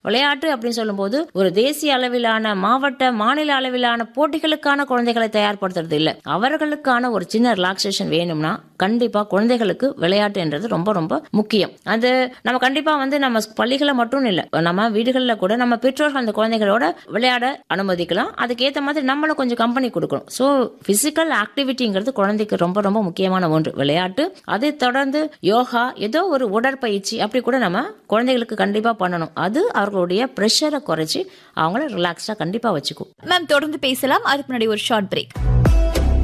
விளையாட்டு அப்படின்னு சொல்லும்போது ஒரு தேசிய அளவிலான மாவட்ட மாநில அளவிலான போட்டிகளுக்கான குழந்தைகளை தயார்படுத்துறது இல்ல அவர்களுக்கான ஒரு சின்ன ரிலாக்ஸேஷன் வேணும்னா கண்டிப்பா குழந்தைகளுக்கு விளையாட்டுன்றது ரொம்ப ரொம்ப முக்கியம் அது நம்ம கண்டிப்பா வந்து நம்ம பள்ளிகளை மட்டும் இல்ல நம்ம வீடுகளில் கூட நம்ம பெற்றோர்கள் அந்த குழந்தைகளோட விளையாட அனுமதிக்கலாம் அதுக்கேற்ற மாதிரி நம்மளும் கொஞ்சம் கம்பெனி கொடுக்கணும் ஸோ பிசிக்கல் ஆக்டிவிட்டிங்கிறது குழந்தைக்கு ரொம்ப ரொம்ப முக்கியமான ஒன்று விளையாட்டு அதை தொடர்ந்து யோகா ஏதோ ஒரு உடற்பயிற்சி அப்படி கூட நம்ம குழந்தைகளுக்கு கண்டிப்பா பண்ணணும் அது அவர்களுடைய ப்ரெஷரை குறைச்சி அவங்கள ரிலாக்ஸ்டா கண்டிப்பா வச்சுக்கும் மேம் தொடர்ந்து பேசலாம் அதுக்கு முன்னாடி ஒரு ஷார்ட் பிரேக்